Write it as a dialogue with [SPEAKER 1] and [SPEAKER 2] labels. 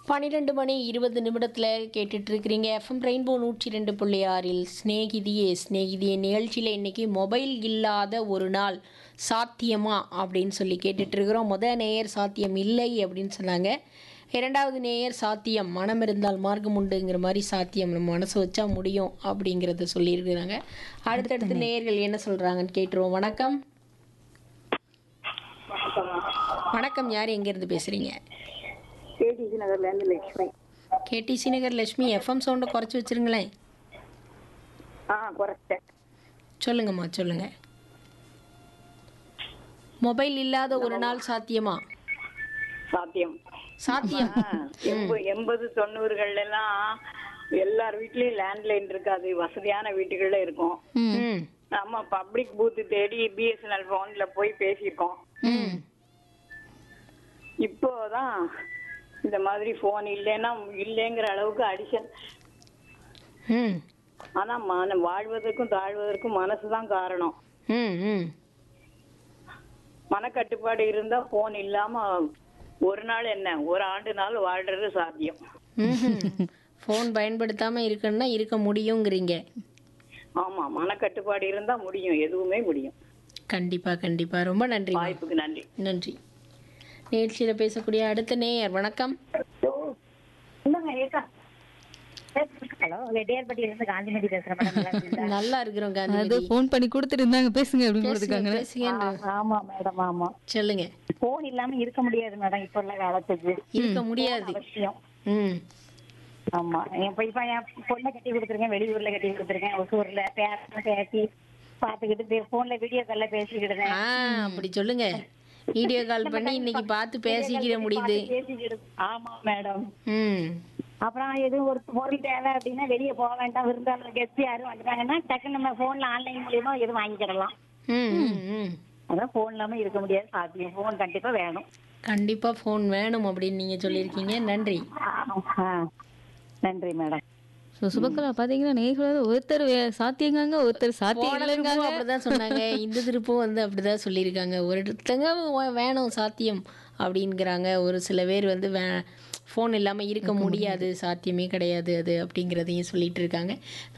[SPEAKER 1] பன்னிரெண்டு மணி இருபது நிமிடத்தில் கேட்டுட்டு இருக்கிறீங்க எஃப்எம் ரெயின்போ நூற்றி ரெண்டு புள்ளி ஆறில் ஸ்நேகிதியே ஸ்நேகிதியே நிகழ்ச்சியில் இன்னைக்கு மொபைல் இல்லாத ஒரு நாள் சாத்தியமா அப்படின்னு சொல்லி கேட்டுட்டு இருக்கிறோம் முத நேயர் சாத்தியம் இல்லை அப்படின்னு சொன்னாங்க இரண்டாவது நேயர் சாத்தியம் மனம் இருந்தால் மார்க்கம் உண்டுங்கிற மாதிரி சாத்தியம் நம்ம மனசு வச்சா முடியும் அப்படிங்கிறத சொல்லியிருக்கிறாங்க அடுத்தடுத்து நேயர்கள் என்ன சொல்கிறாங்கன்னு கேட்டுருவோம் வணக்கம் வணக்கம் யார் எங்கேருந்து பேசுகிறீங்க
[SPEAKER 2] கேடிசி நகர்ல இருந்து லட்சுமி
[SPEAKER 1] கேடிசி நகர் லட்சுமி எஃப்எம் சவுண்டை குறைச்சி வச்சிருங்களேன்
[SPEAKER 2] ஆ குறைச்சிட்டேன்
[SPEAKER 1] சொல்லுங்கம்மா சொல்லுங்க மொபைல் இல்லாத ஒரு நாள் சாத்தியமா
[SPEAKER 2] சாத்தியம்
[SPEAKER 1] சாத்தியம்
[SPEAKER 2] ஆ, எண்பது எண்பது தொண்ணூறுகள்ல எல்லாம் எல்லார் வீட்லயும் லேண்ட்லைன் இருக்காது வசதியான வீட்டுகள்ல இருக்கும்
[SPEAKER 1] ம்
[SPEAKER 2] நம்ம பப்ளிக் பூத் தேடி பிஎஸ்என்எல் போன்ல போய் பேசியிருக்கோம்
[SPEAKER 1] ம்
[SPEAKER 2] இப்போதான் இந்த மாதிரி போன் இல்லைன்னா இல்லைங்கிற அளவுக்கு அடிஷன்
[SPEAKER 1] ம்
[SPEAKER 2] ஆனா மன வாழ்வதற்கும் தாழ்வதற்கும் மனசுதான் காரணம்
[SPEAKER 1] ம் ம்
[SPEAKER 2] மனக்கட்டுப்பாடு இருந்தா போன் இல்லாம ஒரு நாள் என்ன ஒரு ஆண்டு நாள் வாழ்றது சாத்தியம்
[SPEAKER 1] ஃபோன் பயன்படுத்தாமல் இருக்குன்னா இருக்க முடியுங்கிறீங்க
[SPEAKER 2] ஆமா மனக்கட்டுப்பாடு இருந்தா முடியும் எதுவுமே முடியும்
[SPEAKER 1] கண்டிப்பாக கண்டிப்பாக ரொம்ப நன்றி
[SPEAKER 2] வாய்ப்புக்கு நன்றி
[SPEAKER 1] நன்றி நிகழ்ச்சியில் பேசக்கூடிய அடுத்த நேயர் வணக்கம்
[SPEAKER 3] ஹலோ வெட்டியார்பட்டியில இருந்து காந்திமதி பேசுறேன் மேடம் நல்லா இருக்கீங்களா?
[SPEAKER 1] நல்லா இருக்கிறோம்
[SPEAKER 4] அது
[SPEAKER 1] காந்தி
[SPEAKER 4] ஃபோன் பண்ணி கொடுத்துட்டு இருந்தாங்க பேசுங்க அப்படின்னு
[SPEAKER 1] பேசுங்க
[SPEAKER 4] கொடுத்துருக்காங்க
[SPEAKER 1] பேசுங்க
[SPEAKER 3] ஆ, ஆமா மேடம் ஆமா
[SPEAKER 1] சொல்லுங்க
[SPEAKER 3] போன் இல்லாம இருக்க முடியாது மேடம் இப்ப உள்ள காலத்துக்கு
[SPEAKER 1] இருக்க முடியாது
[SPEAKER 3] அவசியம்
[SPEAKER 1] ம்
[SPEAKER 3] ஆமா இப்ப இப்ப என் பொண்ணை கட்டி கொடுத்துருக்கேன் வெளியூர்ல கட்டி கொடுத்துருக்கேன் ஒசூர்ல பேரன் பேசி பாத்துக்கிட்டு போன்ல வீடியோ கால்ல பேசிக்கிடுதேன்
[SPEAKER 1] ஆ அப்படி சொல்லுங்க வீடியோ கால் பண்ணி இன்னைக்கு பார்த்து பேசிக்கிட முடியுது
[SPEAKER 3] பேசிக்கிடு ஆமா மேடம்
[SPEAKER 1] ம்
[SPEAKER 3] அப்புறம் எதுவும் ஒரு பொருள் தேவை அப்படின்னா வெளியே போக வேண்டாம் விருந்தாளர் கெஸ்ட் யாரும் வந்துட்டாங்கன்னா டக்குன்னு நம்ம போன்ல ஆன்லைன் மூலியமா எதுவும் வாங்கிக்கிடலாம்
[SPEAKER 1] ம் ம், ம்
[SPEAKER 3] அதான் போன் இல்லாம இருக்க முடியாது சாத்தியம் போன் கண்டிப்பா வேணும்
[SPEAKER 1] கண்டிப்பா ஃபோன் வேணும் அப்படின்னு நீங்க சொல்லியிருக்கீங்க நன்றி
[SPEAKER 3] ஆ, நன்றி மேடம்
[SPEAKER 4] ஸோ சுபக்கலா பார்த்தீங்கன்னா நேர்கள் ஒருத்தர் வே- சாத்தியங்காங்க ஒருத்தர் சாத்தியம்
[SPEAKER 1] போன
[SPEAKER 4] இல்லைங்க
[SPEAKER 1] திருப்பும் அப்படிதான் சொன்னாங்க இந்த திருப்பும் வந்து அப்படிதான் சொல்லியிருக்காங்க ஒருத்தங்க வே- வேணும் சாத்தியம் அப்படிங்கிறாங்க ஒரு சில பேர் வந்து வே ஃபோன் இல்லாமல் இருக்க முடியாது சாத்தியமே கிடையாது அது அப்படிங்கிறதையும் சொல்லிட்டு இருக்காங்க